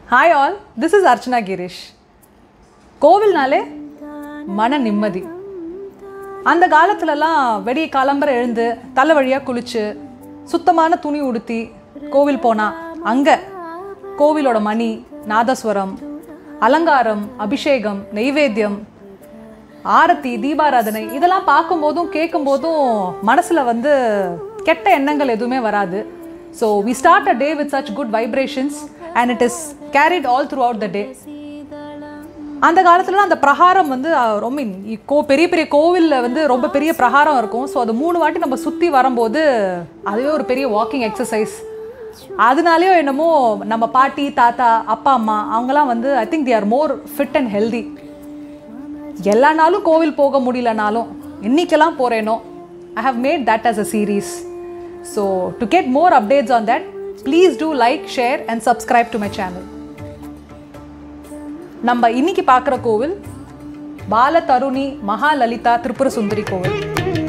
Hi all this is Archana Girish கோவில்னாலே மன நிம்மதி அந்த காலத்துலலாம் வெடிய காலம்பரை எழுந்து தலை வழியாக குளிச்சு சுத்தமான துணி உடுத்தி கோவில் போனால் அங்கே கோவிலோட மணி நாதஸ்வரம் அலங்காரம் அபிஷேகம் நெய்வேத்தியம் ஆரத்தி தீபாராதனை இதெல்லாம் பார்க்கும்போதும் கேட்கும்போதும் மனசில் வந்து கெட்ட எண்ணங்கள் எதுவுமே வராது so we start a day with such good vibrations and it is carried all throughout the day அந்த காலத்துல அந்த பிரகாரம் வந்து அஹ், ரொம்ப இ- கோ பெரிய பெரிய கோவிலில் வந்து ரொம்ப பெரிய பிரகாரம் இருக்கும் ஸோ அது மூணு வாட்டி நம்ம சுற்றி வரும்போது அதுவே ஒரு பெரிய வாக்கிங் எக்ஸசைஸ் அதனாலேயோ என்னமோ நம்ம பாட்டி தாத்தா அப்பா அம்மா அவங்கலாம் வந்து I think they are more fit and healthy எல்லா நாளும் கோவில் போக முடியலனாலும் என்னைக்கெல்லாம் போகிறேனோ I have made that as a series so to get more updates on that please do like share and subscribe to my channel நம்ம இன்னைக்கு பார்க்குற கோவில் பால தருணி மகாலலிதா திரிபுர சுந்தரி கோவில்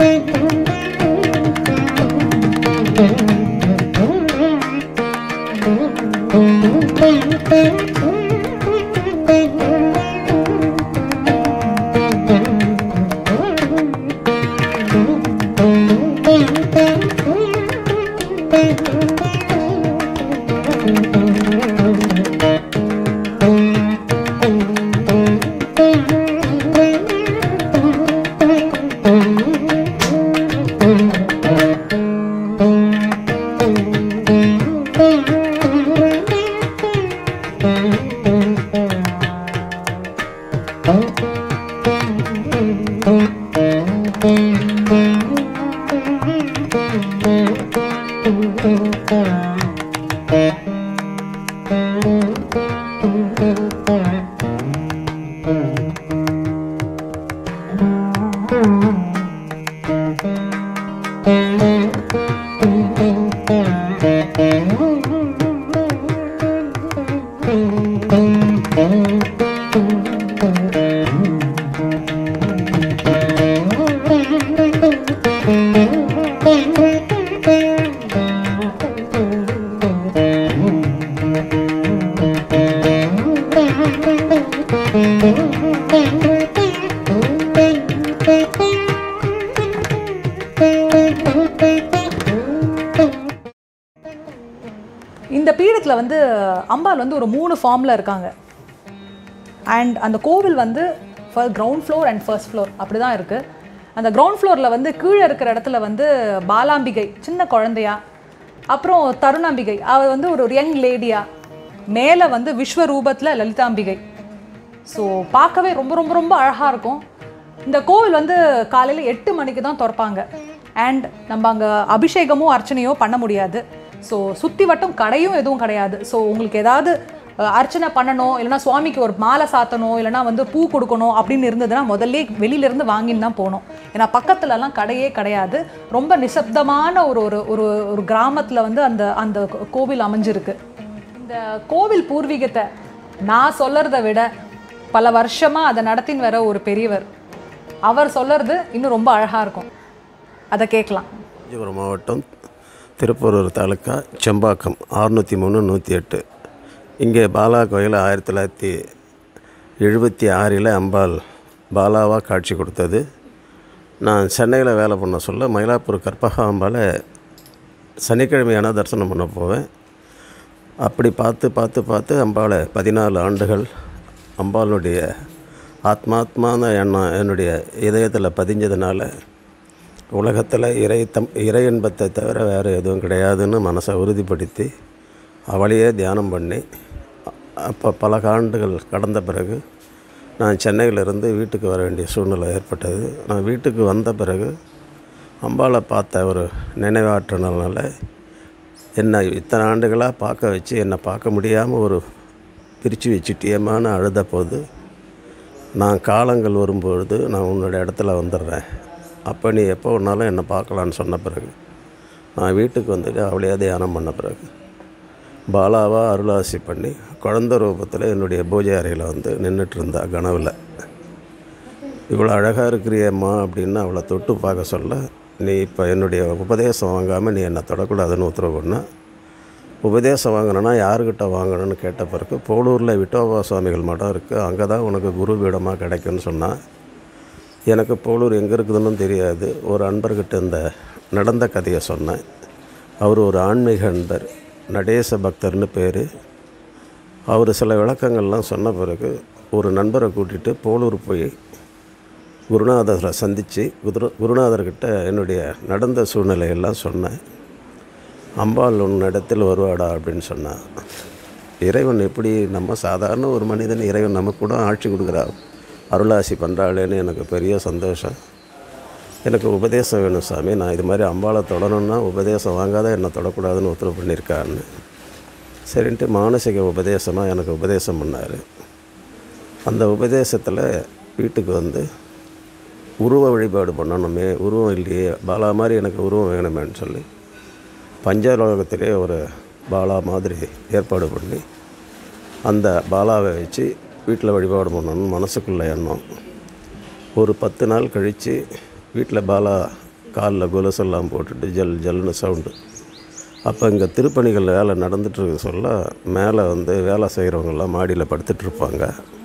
இந்த பீடத்தில் வந்து அம்பாள் வந்து ஒரு மூணு ஃபார்மில் இருக்காங்க அண்ட் அந்த கோவில் வந்து ground floor and first floor அப்படி தான் இருக்குது அந்த கிரவுண்ட் ஃப்ளோரில் வந்து கீழே இருக்கிற இடத்துல வந்து பாலாம்பிகை சின்ன குழந்தையா அப்புறம் தருணாம்பிகை அவள் வந்து ஒரு யங் லேடியா மேலே வந்து விஸ்வரூபத்தில் லலிதாம்பிகை ஸோ பார்க்கவே ரொம்ப ரொம்ப ரொம்ப அழகாக இருக்கும் இந்த கோவில் வந்து காலையில் எட்டு மணிக்கு தான் திறப்பாங்க அண்ட் நம்ம அங்கே அபிஷேகமோ அர்ச்சனையோ பண்ண முடியாது ஸோ சுற்றி வட்டம் கடையும் எதுவும் கிடையாது ஸோ உங்களுக்கு ஏதாவது அஹ், அர்ச்சனை பண்ணணும் இல்லைனா சுவாமிக்கு ஒரு மாலை சாத்தணும் இல்லைனா வந்து பூ கொடுக்கணும் அப்படின்னு இருந்ததுன்னா முதல்ல வெளியிலேருந்து வாங்கின்னு தான் போகணும் ஏன்னா பக்கத்துலலாம் கடையே கிடையாது ரொம்ப நிசப்தமான ஒரு ஒரு ஒரு ஒரு கிராமத்தில் வந்து அந்த அந்த கோ- கோவில் அமைஞ்சிருக்கு இந்த கோவில் பூர்வீகத்தை நான் சொல்லறதை விட பல வருஷமா அதை நடத்தின்னு வர ஒரு பெரியவர் அவர் சொல்லறது இன்னும் ரொம்ப அழகா இருக்கும் அதை கேட்கலாம் காஞ்சிபுரம் மாவட்டம் திருப்பூரூர் தாலுக்கா செம்பாக்கம் அறுநூற்றி மூணு நூற்றி எட்டு இங்கே பாலா கோயில் ஆயிரத்தி தொள்ளாயிரத்தி எழுபத்தி ஆறில் அம்பாள் பாலாவாக காட்சி கொடுத்தது நான் சென்னையில் வேலை பண்ண சொல்ல மயிலாப்பூர் கற்பகா அம்பாளை சனிக்கிழமையான தரிசனம் பண்ண போவேன் அப்படி பார்த்து பார்த்து பார்த்து அம்பாளை பதினாலு ஆண்டுகள் அம்பாளுடைய ஆத்மாத்மான எண்ணம் என்னுடைய இதயத்தில் பதிஞ்சதுனால உலகத்தில் இறை தம் இறை இன்பத்தை தவிர வேறு எதுவும் கிடையாதுன்னு மனசை உறுதிப்படுத்தி அவளையே தியானம் பண்ணி அப்போ பல ஆண்டுகள் கடந்த பிறகு நான் சென்னையிலிருந்து வீட்டுக்கு வர வேண்டிய சூழ்நிலை ஏற்பட்டது நான் வீட்டுக்கு வந்த பிறகு அம்பாளை பார்த்த ஒரு நினைவாற்றனால என்னை இத்தனை ஆண்டுகளாக பார்க்க வச்சு என்னை பார்க்க முடியாமல் ஒரு பிரித்து வச்சுட்டியமான அழுத போது நான் காலங்கள் வரும்பொழுது நான் உன்னோட இடத்துல வந்துடுறேன் அப்போ நீ எப்போ வேணாலும் என்னை பார்க்கலான்னு சொன்ன பிறகு நான் வீட்டுக்கு வந்துட்டு அவளையே தியானம் பண்ண பிறகு பாலாவா அருளாசி பண்ணி குழந்த ரூபத்தில் என்னுடைய பூஜை அறையில் வந்து நின்றுட்டு இருந்தா கனவில் இவ்வளோ அழகாக இருக்கிறியம்மா அப்படின்னு அவளை தொட்டு பார்க்க சொல்ல நீ இப்போ என்னுடைய உபதேசம் வாங்காமல் நீ என்னை தொடக்கூடாதுன்னு உத்தரவு பண்ண உபதேசம் வாங்கணும்னா யாருக்கிட்ட வாங்கணும்னு கேட்ட பிறகு போலூரில் விட்டோபா சுவாமிகள் மடம் இருக்குது அங்கே தான் உனக்கு குரு பீடமாக கிடைக்கும்னு சொன்னான் எனக்கு போலூர் எங்கே இருக்குதுன்னு தெரியாது ஒரு அன்பர்கிட்ட இந்த நடந்த கதையை சொன்னேன் அவர் ஒரு ஆன்மீக அன்பர் நடேச பக்தர்னு பேர் அவர் சில விளக்கங்கள்லாம் சொன்ன பிறகு ஒரு நண்பரை கூட்டிகிட்டு போலூர் போய் குருநாதரை சந்தித்து குரு குருநாதர்கிட்ட என்னுடைய நடந்த சூழ்நிலையெல்லாம் சொன்னேன் அம்பாள் உன் இடத்தில் வருவாடா அப்படின்னு சொன்னான் இறைவன் எப்படி நம்ம சாதாரண ஒரு மனிதன் இறைவன் நமக்கு கூட ஆட்சி கொடுக்குறா அருளாசி பண்ணுறாளேன்னு எனக்கு பெரிய சந்தோஷம் எனக்கு உபதேசம் வேணும் சாமி நான் இது மாதிரி அம்பாளை தொடணும்னா உபதேசம் வாங்காத என்னை தொடக்கூடாதுன்னு உத்தரவு பண்ணியிருக்காருன்னு சரின்ட்டு மானசீக உபதேசமாக எனக்கு உபதேசம் பண்ணார் அந்த உபதேசத்தில் வீட்டுக்கு வந்து உருவ வழிபாடு பண்ணணுமே உருவம் இல்லையே பாலா மாதிரி எனக்கு உருவம் வேணுமேன்னு சொல்லி பஞ்சலோகத்திலே ஒரு பாலா மாதிரி ஏற்பாடு பண்ணி அந்த பாலாவை வச்சு வீட்டில் வழிபாடு பண்ணணும்னு மனசுக்குள்ளே எண்ணம் ஒரு பத்து நாள் கழித்து வீட்டில் பாலா காலில் கொலுசெல்லாம் போட்டுட்டு ஜல் ஜல்னு சவுண்டு அப்போ இங்கே திருப்பணிகள் வேலை நடந்துட்டுருக்கு சொல்ல மேலே வந்து வேலை செய்கிறவங்கெல்லாம் மாடியில் படுத்துட்ருப்பாங்க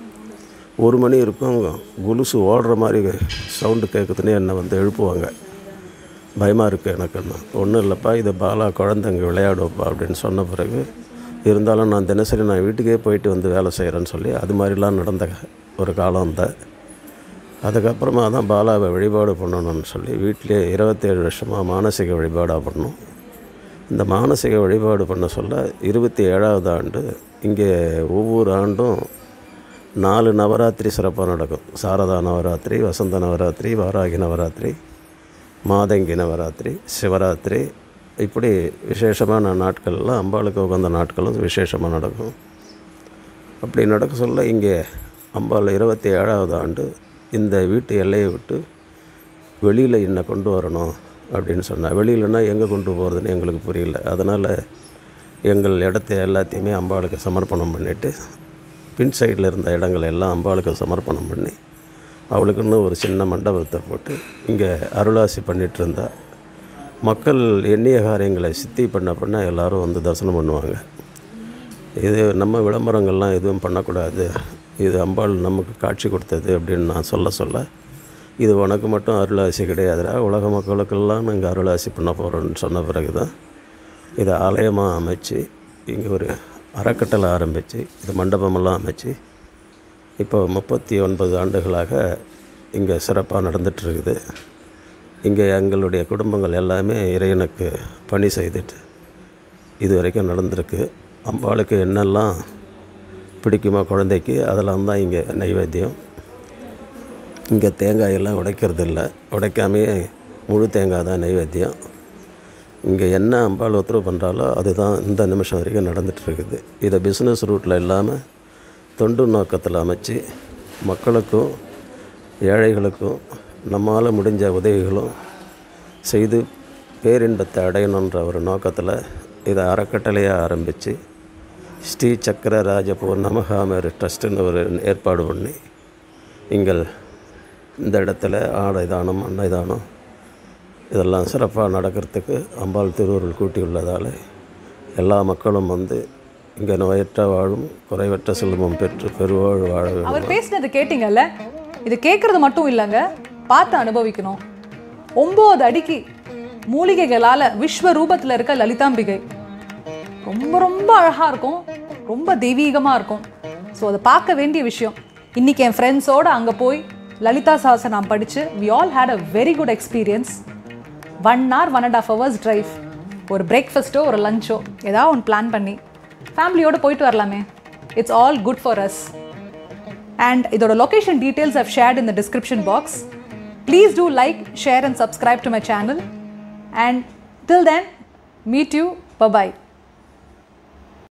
ஒரு மணி இருக்கும் கொலுசு ஓடுற மாதிரி சவுண்டு கேட்குதுன்னு என்னை வந்து எழுப்புவாங்க பயமாக இருக்குது எனக்குன்னு ஒன்றும் இல்லைப்பா இது பாலா குழந்தைங்க விளையாடுவப்பா அப்படின்னு சொன்ன பிறகு இருந்தாலும் நான் தினசரி நான் வீட்டுக்கே போயிட்டு வந்து வேலை செய்கிறேன்னு சொல்லி அது மாதிரிலாம் நடந்த ஒரு காலம் தான் அதுக்கப்புறமா தான் பாலாவை வழிபாடு பண்ணணும்னு சொல்லி வீட்டிலே இருபத்தேழு வருஷமாக மானசீக வழிபாடாக பண்ணோம் இந்த மானசீக வழிபாடு பண்ண சொல்ல இருபத்தி ஏழாவது ஆண்டு இங்கே ஒவ்வொரு ஆண்டும் நாலு நவராத்திரி சிறப்பாக நடக்கும் சாரதா நவராத்திரி வசந்த நவராத்திரி வாராகி நவராத்திரி மாதங்கி நவராத்திரி சிவராத்திரி இப்படி விசேஷமான நாட்கள்லாம் அம்பாளுக்கு உகந்த நாட்களும் விசேஷமாக நடக்கும் அப்படி நடக்க சொல்ல இங்கே அம்பாள் இருபத்தி ஏழாவது ஆண்டு இந்த வீட்டு எல்லையை விட்டு வெளியில் என்னை கொண்டு வரணும் அப்படின்னு சொன்னேன் வெளியிலனா எங்கே கொண்டு போகிறதுன்னு எங்களுக்கு புரியல அதனால் எங்கள் இடத்த எல்லாத்தையுமே அம்பாளுக்கு சமர்ப்பணம் பண்ணிவிட்டு பின் சைடில் இருந்த இடங்களை எல்லாம் அம்பாளுக்கு சமர்ப்பணம் பண்ணி அவளுக்குன்னு ஒரு சின்ன மண்டபத்தை போட்டு இங்கே அருளாசி பண்ணிகிட்டு இருந்தா மக்கள் எண்ணிய காரியங்களை சித்தி பண்ண பண்ண எல்லாரும் வந்து தரிசனம் பண்ணுவாங்க இது நம்ம விளம்பரங்கள்லாம் எதுவும் பண்ணக்கூடாது இது அம்பாள் நமக்கு காட்சி கொடுத்தது அப்படின்னு நான் சொல்ல சொல்ல இது உனக்கு மட்டும் அருளாசி கிடையாதுடா உலக மக்களுக்கெல்லாம் நாங்கள் அருளாசி பண்ண போகிறோம்னு சொன்ன பிறகு தான் இதை ஆலயமாக அமைச்சு இங்கே ஒரு அறக்கட்டளை ஆரம்பித்து இது மண்டபமெல்லாம் அமைச்சு இப்போ முப்பத்தி ஒன்பது ஆண்டுகளாக இங்கே சிறப்பாக நடந்துகிட்ருக்குது இங்கே எங்களுடைய குடும்பங்கள் எல்லாமே இறைவனுக்கு பணி செய்துட்டு இது வரைக்கும் நடந்திருக்கு அம்பாளுக்கு என்னெல்லாம் பிடிக்குமா குழந்தைக்கு அதெல்லாம் தான் இங்கே நைவேத்தியம் இங்கே தேங்காயெல்லாம் உடைக்கிறது இல்லை உடைக்காமையே முழு தேங்காய் தான் நைவேத்தியம் இங்கே என்ன அம்பாள் உத்தரவு பண்ணுறாலோ அதுதான் இந்த நிமிஷம் வரைக்கும் நடந்துட்டு இருக்குது இதை பிஸ்னஸ் ரூட்டில் இல்லாமல் தொண்டு நோக்கத்தில் அமைச்சு மக்களுக்கும் ஏழைகளுக்கும் நம்மால் முடிஞ்ச உதவிகளும் செய்து பேரின்பத்தை அடையணுன்ற ஒரு நோக்கத்தில் இதை அறக்கட்டளையாக ஆரம்பித்து ஸ்ரீ சக்கர ராஜபூர் நமகாமர் ட்ரஸ்ட்டுன்னு ஒரு ஏற்பாடு பண்ணி எங்கள் இந்த இடத்துல ஆடை தானம் அன்னை தானம் இதெல்லாம் சிறப்பாக நடக்கிறதுக்கு அம்பாள் திருவுருள் கூட்டியுள்ளதால் எல்லா மக்களும் வந்து இங்கே நோயற்ற வாழும் குறைவற்ற செல்வம் பெற்று பெருவாழ் வாழ வேண்டும் அவர் பேசினது கேட்டிங்கல்ல இது கேட்கறது மட்டும் இல்லைங்க பார்த்து அனுபவிக்கணும் ஒம்பது அடிக்கு மூலிகைகளால் விஸ்வ ரூபத்தில் இருக்க லலிதாம்பிகை ரொம்ப ரொம்ப அழகாக இருக்கும் ரொம்ப தெய்வீகமாக இருக்கும் ஸோ அதை பார்க்க வேண்டிய விஷயம் இன்றைக்கி என் ஃப்ரெண்ட்ஸோடு அங்கே போய் லலிதா சாசனம் படித்து we all had a very good experience one hour one and half hours drive ஒரு பிரேக்ஃபாஸ்ட்டோ ஒரு லஞ்சோ ஏதாவது ஒன்று பிளான் பண்ணி ஃபேமிலியோடு போயிட்டு வரலாமே it's all good for us and இதோட location details I've shared in the description box. Please do like, share and subscribe to my channel. And till then, meet you. Bye-bye.